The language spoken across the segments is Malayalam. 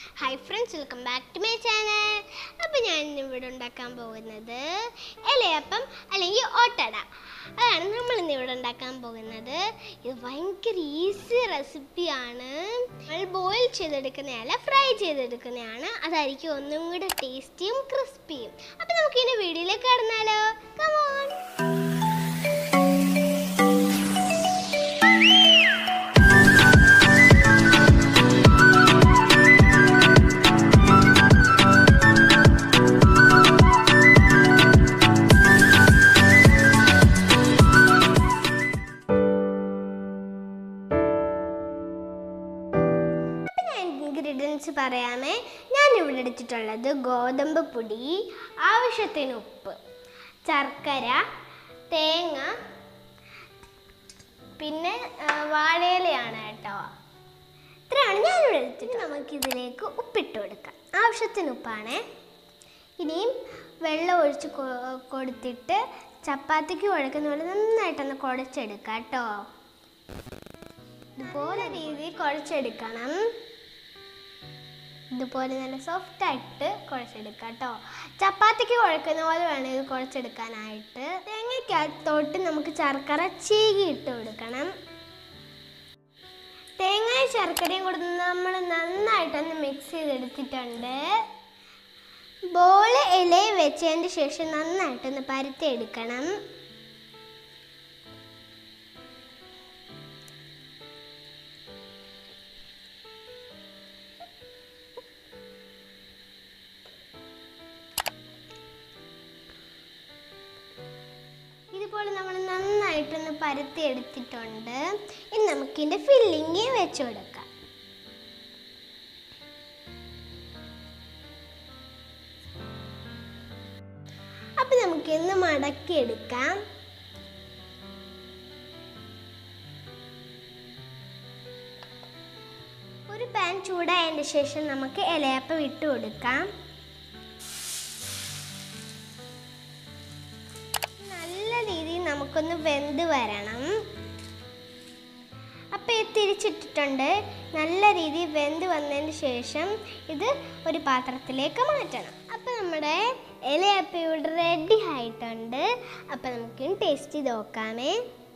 hi friends welcome back to my channel അപ്പോൾ ഞാൻ ഇന്ന് ഇവിടെ ഉണ്ടാക്കാൻ പോകുന്നത് ഇലയപ്പം അല്ലെങ്കിൽ ഓട്ടട അതാണ് നമ്മൾ ഇന്ന് ഇവിടെ ഉണ്ടാക്കാൻ പോകുന്നത് ഇത് ഭയങ്കര ഈസി റെസിപ്പിയാണ് നമ്മൾ ബോയിൽ ചെയ്തെടുക്കുന്നതല്ല ഫ്രൈ ചെയ്തെടുക്കുന്നതാണ് അതായിരിക്കും ഒന്നും കൂടെ ടേസ്റ്റിയും ക്രിസ്പിയും അപ്പോൾ നമുക്ക് ഇനി വീഡിയോയിലേക്ക് കടന്നാലോ കമോൺ അപ്പം ഞാൻ ഇൻഗ്രീഡിയൻസ് പറയാമേ ഞാൻ ഇവിടെ എടുത്തിട്ടുള്ളത് ഗോതമ്പ് പൊടി ആവശ്യത്തിന് ഉപ്പ് ശർക്കര തേങ്ങ പിന്നെ ആ, വാഴയിലയാണ് കേട്ടോ ഇത്രയാണ് ഞാനിവിടെ എടുത്തിട്ട് നമുക്കിതിലേക്ക് ഉപ്പിട്ട് കൊടുക്കാം ആവശ്യത്തിന് ഉപ്പാണേ ഇനിയും വെള്ളം ഒഴിച്ച് കൊ- കൊടുത്തിട്ട് ചപ്പാത്തിക്ക് കുഴക്കുന്ന പോലെ നന്നായിട്ടൊന്ന് കുഴച്ചെടുക്കാം കേട്ടോ ഇതുപോലെ രീതിയിൽ കുഴച്ചെടുക്കണം ഇതുപോലെ നല്ല സോഫ്റ്റ് ആയിട്ട് കുഴച്ചെടുക്കാം കേട്ടോ ചപ്പാത്തിക്ക് കുഴക്കുന്ന പോലെ വേണം ഇത് കുഴച്ചെടുക്കാനായിട്ട് തേങ്ങയ്ക്കകത്തോട്ട് നമുക്ക് ശർക്കര ചീകി ഇട്ട് കൊടുക്കണം തേങ്ങയും ശർക്കരയും കൂടെ നമ്മൾ നന്നായിട്ടൊന്ന് മിക്സ് ചെയ്തെടുത്തിട്ടുണ്ട് ബോൾ ഇലയിൽ വെച്ചതിന് ശേഷം നന്നായിട്ടൊന്ന് പരുത്തി എടുക്കണം ഇതുപോലെ നമ്മൾ നന്നായിട്ടൊന്ന് പരത്തി എടുത്തിട്ടുണ്ട് ഇനി നമുക്കിതിൻ്റെ ഫില്ലിങ് വെച്ച് കൊടുക്കാം അപ്പം നമുക്കിന്ന് മടക്കി എടുക്കാം ഒരു പാൻ ചൂടായതിന് ശേഷം നമുക്ക് ഇലയപ്പം ഇട്ട് കൊടുക്കാം നല്ല രീതിയിൽ നമുക്കൊന്ന് വെന്ത് വരണം അപ്പോൾ ഇത് തിരിച്ചിട്ടിട്ടുണ്ട് നല്ല രീതിയിൽ വെന്ത് വന്നതിന് ശേഷം ഇത് ഒരു പാത്രത്തിലേക്ക് മാറ്റണം അപ്പോൾ നമ്മുടെ ഇലയപ്പം ഇവിടെ റെഡി ആയിട്ടുണ്ട് അപ്പോൾ നമുക്ക് ടേസ്റ്റ് ചെയ്ത് നോക്കാമേ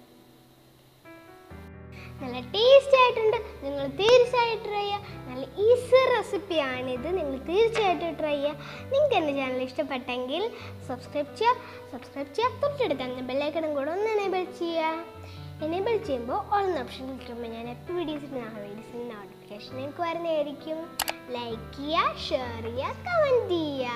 നല്ല ടേസ്റ്റി ആയിട്ടുണ്ട് നിങ്ങൾ തീർച്ചയായിട്ടും ട്രൈ ചെയ്യുക നല്ല ഈസി റെസിപ്പിയാണിത് നിങ്ങൾ തീർച്ചയായിട്ടും ട്രൈ ചെയ്യുക നിങ്ങൾക്ക് എൻ്റെ ചാനൽ ഇഷ്ടപ്പെട്ടെങ്കിൽ സബ്സ്ക്രൈബ് ചെയ്യുക സബ്സ്ക്രൈബ് ചെയ്യുക തൊട്ടടുത്ത് ബെല്ലൈക്കണം കൂടെ ഒന്ന് എനേബിൾ ചെയ്യുക എനേബിൾ ചെയ്യുമ്പോൾ ഓൾ ഓപ്ഷൻ ക്ലിക്കുമ്പോൾ ഞാൻ എപ്പോൾ വീഡിയോസ് ഇടുന്ന വീഡിയോസിൻ്റെ നോട്ടിഫിക്കേഷൻ നിങ്ങൾക്ക് വരുന്നതായിരിക്കും ലൈക്ക് ചെയ്യുക ഷെയർ ചെയ്യുക കമൻറ്റ് ചെയ്യുക